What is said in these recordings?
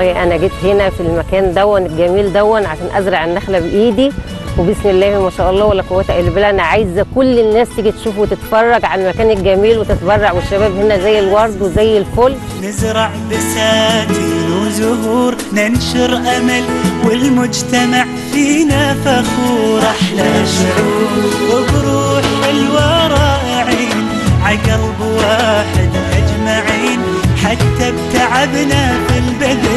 والله انا جيت هنا في المكان دون الجميل دون عشان ازرع النخله بايدي وبسم الله ما شاء الله ولا قوه الا بالله انا عايزه كل الناس تيجي تشوف وتتفرج على المكان الجميل وتتبرع والشباب هنا زي الورد وزي الفل نزرع بساتين وزهور ننشر امل والمجتمع فينا فخور احلى شعور وبروح حلوه رائعين عقلب واحد اجمعين حتى بتعبنا في البذل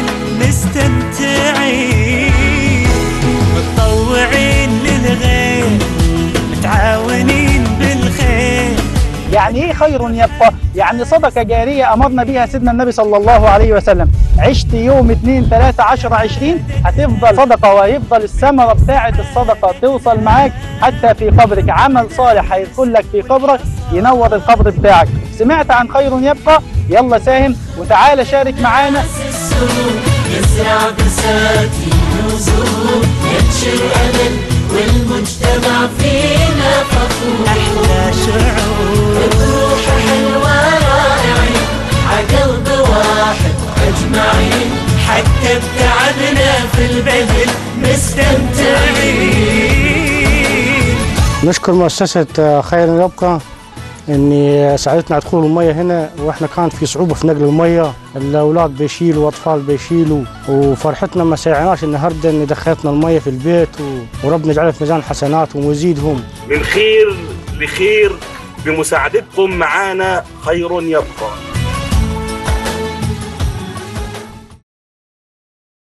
مستمتعين متطوعين للغير متعاونين بالخير يعني ايه خير يبقى؟ يعني صدقة جارية أمرنا بيها سيدنا النبي صلى الله عليه وسلم عشت يوم 2 3 10 20 هتفضل صدقة وهيفضل الثمرة بتاعة الصدقة توصل معاك حتى في قبرك عمل صالح هيدخل لك في قبرك ينور القبر بتاعك سمعت عن خير يبقى؟ يلا ساهم وتعالى شارك معانا نزرع بساتين وزهور ننشر امل والمجتمع فينا فخور احلى شعور بروح حلوه رائعين عقلب واحد اجمعين حتى بتعبنا في البذل مستمتعين نشكر مؤسسة خير يبقى ان ساعدتنا على دخول الميه هنا واحنا كان في صعوبه في نقل الميه الاولاد بيشيلوا واطفال بيشيلوا وفرحتنا ما سعيناش النهارده ان دخلتنا الميه في البيت و- وربنا يجعلها في ميزان حسناتهم ويزيدهم من خير لخير بمساعدتكم معانا خير يبقى